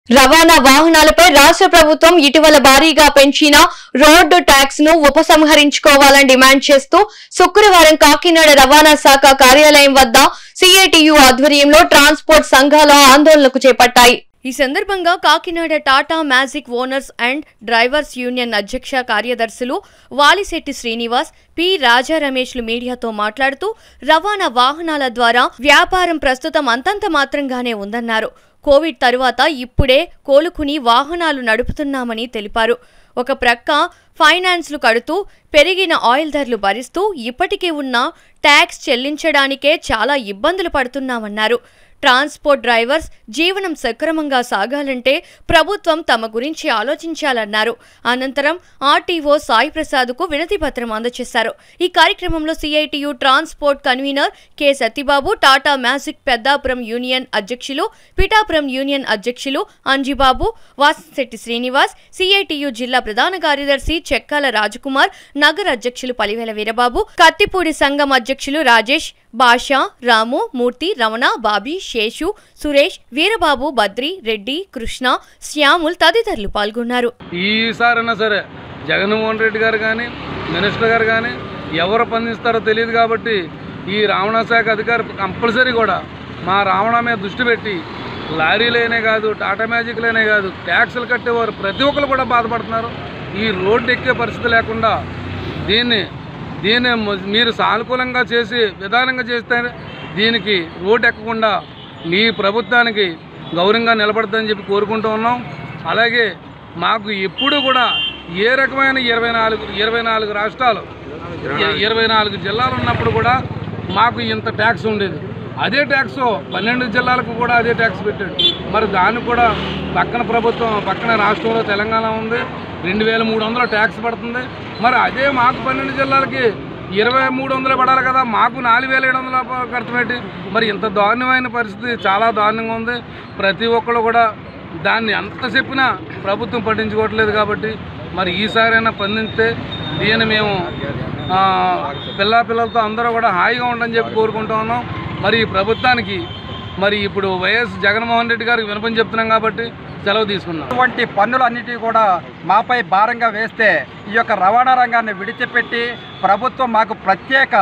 రవాణా వాహనాలపై రాష్ట్ర ప్రభుత్వం ఇటీవల భారీగా పెంచిన రోడ్డు ట్యాక్స్ ను ఉపసంహరించుకోవాలని డిమాండ్ చేస్తూ శుక్రవారం కాకినాడ రవాణా శాఖ కార్యాలయం వద్ద సిఐటియు ఆధ్వర్యంలో ట్రాన్స్పోర్ట్ సంఘాల ఆందోళనకు చేపట్టాయి ఈ సందర్భంగా Kakinada Tata Magic owners and drivers union అధ్యక్ష కార్యదర్శులు వాలిశెట్టి శ్రీనివాస్ పి రాజా రమేష్లు మీడియాతో మాట్లాడుతూ రవాణా వాహనాల ద్వారా వ్యాపారం ప్రస్తుతం అంతంత మాత్రంగానే ఉందన్నారు కోవిడ్ తరువాత ఇప్పుడే కోలుకుని వాహనాలు నడుపుతున్నామని తెలిపారు ఒక ప్రక్క ఫైనాన్స్లు కడుతూ పెరిగిన ఆయిల్ ధరలు భరిస్తూ ఇప్పటికే ఉన్న ట్యాక్స్ చెల్లించడానికే చాలా ఇబ్బందులు పడుతున్నామన్నారు ట్రాన్స్పోర్ట్ డ్రైవర్స్ జీవనం సక్రమంగా సాగాలంటే ప్రభుత్వం తమ గురించి ఆలోచించాలన్నారు అనంతరం ఆర్టీఓ సాయి ప్రసాద్కు వినతి పత్రం అందజేశారు ఈ కార్యక్రమంలో CITU transport convener K Satyababu Tata Magic Peddapuram union అధ్యక్షులు పిఠాపురం యూనియన్ అధ్యక్షులు అంజిబాబు వాసంశెట్టి శ్రీనివాస్ సిఐటియు జిల్లా ప్రధాన కార్యదర్శి చెక్కాల రాజకుమార్ నగర అధ్యక్షులు పలివేల వీరబాబు కత్తిపూడి సంఘం అధ్యక్షులు రాజేష్ భాష రాము మూర్తి రమణ బాబీ శేషు సురేష్ వీరబాబు బద్రి రెడ్డి కృష్ణ శ్యాముల్ తదితరులు పాల్గొన్నారు ఈసారైనా సరే జగన్మోహన్ రెడ్డి గారు కానీ మినిస్టర్ గారు కానీ ఎవరు స్పందిస్తారో తెలియదు కాబట్టి ఈ రవాణా శాఖ అధికారి కంపల్సరీ కూడా మా రవాణా మీద దృష్టి పెట్టి లారీలైనే కాదు టాటా మ్యాజిక్లైనే కాదు ట్యాక్సులు కట్టేవారు ప్రతి ఒక్కరు కూడా బాధపడుతున్నారు ఈ రోడ్డు ఎక్కే పరిస్థితి లేకుండా దీన్ని దీన్ని మ- మీరు సానుకూలంగా చేసి విధానంగా చేస్తే దీనికి రోడ్డు ఎక్కకుండా మీ ప్రభుత్వానికి గౌరవంగా నిలబడద్దని చెప్పి కోరుకుంటూ ఉన్నాం అలాగే మాకు ఎప్పుడు కూడా ఏ రకమైన ఇరవై నాలుగు ఇరవై నాలుగు రాష్ట్రాలు ఇ- ఇరవై నాలుగు జిల్లాలు ఉన్నప్పుడు కూడా మాకు ఇంత ట్యాక్స్ ఉండేది అదే ట్యాక్స్ పన్నెండు జిల్లాలకు కూడా అదే ట్యాక్స్ పెట్టాడు మరి దానికి కూడా పక్కన ప్రభుత్వం పక్కన రాష్ట్రంలో తెలంగాణ ఉంది రెండు వేల మూడు వందలు ట్యాక్స్ పడుతుంది మరి అదే మాకు పన్నెండు జిల్లాలకి ఇరవై మూడు వందలు పడాలి కదా మాకు నాలుగు వేల ఏడు వందల కడతమేటి మరి ఇంత దారుణమైన పరిస్థితి చాలా దారుణంగా ఉంది ప్రతి ఒక్కరు కూడా దాన్ని ఎంత చెప్పినా ప్రభుత్వం పట్టించుకోవట్లేదు కాబట్టి మరి ఈసారైనా స్పందిస్తే దీన్ని మేము ఆ, పిల్లా పిల్లలతో అందరూ కూడా హాయిగా ఉండని చెప్పి కోరుకుంటూ ఉన్నాం మరి ఈ ప్రభుత్వానికి మరి ఇప్పుడు వైఎస్ జగన్మోహన్ రెడ్డి గారికి వినపని చెప్తున్నాం కాబట్టి సెలవు తీసుకున్నాం ఇటువంటి పన్నులన్నిటి కూడా మాపై భారంగా వేస్తే ఈ యొక్క రవాణా రంగాన్ని విడిచిపెట్టి ప్రభుత్వం మాకు ప్రత్యేక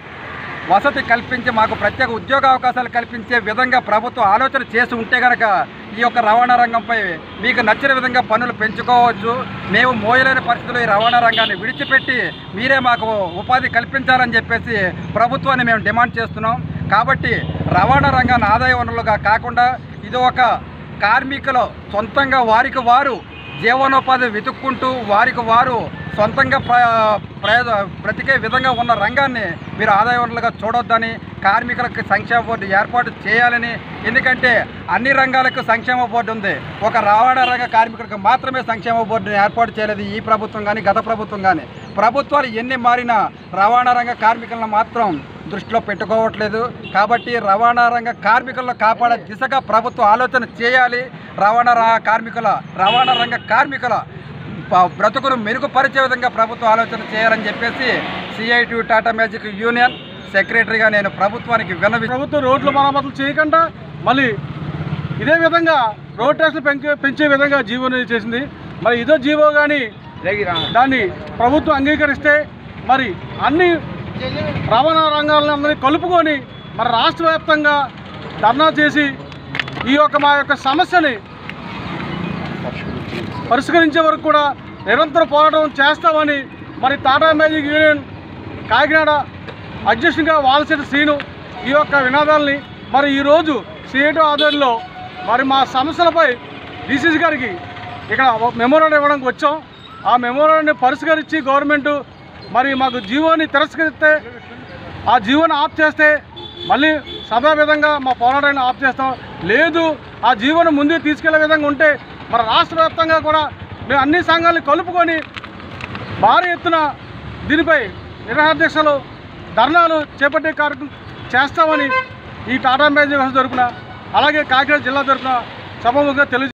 వసతి కల్పించి మాకు ప్రత్యేక ఉద్యోగ అవకాశాలు కల్పించే విధంగా ప్రభుత్వం ఆలోచన చేసి ఉంటే కనుక ఈ యొక్క రవాణా రంగంపై మీకు నచ్చిన విధంగా పన్నులు పెంచుకోవచ్చు మేము మోయలేని పరిస్థితుల్లో ఈ రవాణా రంగాన్ని విడిచిపెట్టి మీరే మాకు ఉపాధి కల్పించాలని చెప్పేసి ప్రభుత్వాన్ని మేము డిమాండ్ చేస్తున్నాం కాబట్టి రవాణా రంగాన్ని ఆదాయ వనరులుగా కాకుండా ఇది ఒక కార్మికులు సొంతంగా వారికి వారు జీవనోపాధి వెతుక్కుంటూ వారికి వారు సొంతంగా ప్ర ప్రయోజ బ్రతికే విధంగా ఉన్న రంగాన్ని మీరు ఆదాయ వనరులుగా చూడొద్దని కార్మికులకు సంక్షేమ బోర్డు ఏర్పాటు చేయాలని ఎందుకంటే అన్ని రంగాలకు సంక్షేమ బోర్డు ఉంది ఒక రవాణా రంగ కార్మికులకు మాత్రమే సంక్షేమ బోర్డుని ఏర్పాటు చేయలేదు ఈ ప్రభుత్వం కానీ గత ప్రభుత్వం కానీ ప్రభుత్వాలు ఎన్ని మారినా రవాణా రంగ కార్మికులను మాత్రం దృష్టిలో పెట్టుకోవట్లేదు కాబట్టి రవాణా రంగ కార్మికులను కాపాడే దిశగా ప్రభుత్వం ఆలోచన చేయాలి రవాణా రా- కార్మికుల రవాణా రంగ కార్మికుల ప- బ్రతుకును మెరుగుపరిచే విధంగా ప్రభుత్వం ఆలోచన చేయాలని చెప్పేసి సిఐటి టాటా మ్యాజిక్ యూనియన్ సెక్రటరీగా నేను ప్రభుత్వానికి వినవి ప్రభుత్వం రోడ్లు మరమ్మతులు చేయకుండా మళ్ళీ ఇదే విధంగా రోడ్ ట్యాక్స్లు పెంచే పెంచే విధంగా జీవో అనేది చేసింది మరి ఇదో జీవో కానీ దాన్ని ప్రభుత్వం అంగీకరిస్తే మరి అన్ని రవాణా రంగాలను అందరినీ కలుపుకొని మరి రాష్ట్ర వ్యాప్తంగా ధర్నా చేసి ఈ యొక్క మా యొక్క సమస్యని పరిష్కరించే వరకు కూడా నిరంతర పోరాటం చేస్తామని మరి టాటా మ్యాజిక్ యూనియన్ కాకినాడ అధ్యక్షునిగా వాలసిటి శ్రీను ఈ యొక్క వినాదాలని మరి ఈరోజు సిఐటి ఆధ్వర్యంలో మరి మా సమస్యలపై డీసీసీ గారికి ఇక్కడ మెమోరాండం ఇవ్వడానికి వచ్చాం ఆ మెమోరాండాన్ని పరిష్కరించి గవర్నమెంట్ మరి మాకు జీవోని తిరస్కరిస్తే ఆ జీవోని ఆఫ్ చేస్తే మళ్ళీ సదా విధంగా మా పోరాటాన్ని ఆఫ్ చేస్తాం లేదు ఆ జీవోని ముందుకు తీసుకెళ్లే విధంగా ఉంటే మన రాష్ట్ర వ్యాప్తంగా కూడా మేము అన్ని సంఘాలను కలుపుకొని భారీ ఎత్తున దీనిపై నిరాధ్యక్షలు ధర్నాలు చేపట్టే కార్యక్రమం చేస్తామని ఈ టాటా మ్యాజిక్ హౌస్ తరపున అలాగే కాకినాడ జిల్లా తరపున సభముగా తెలియ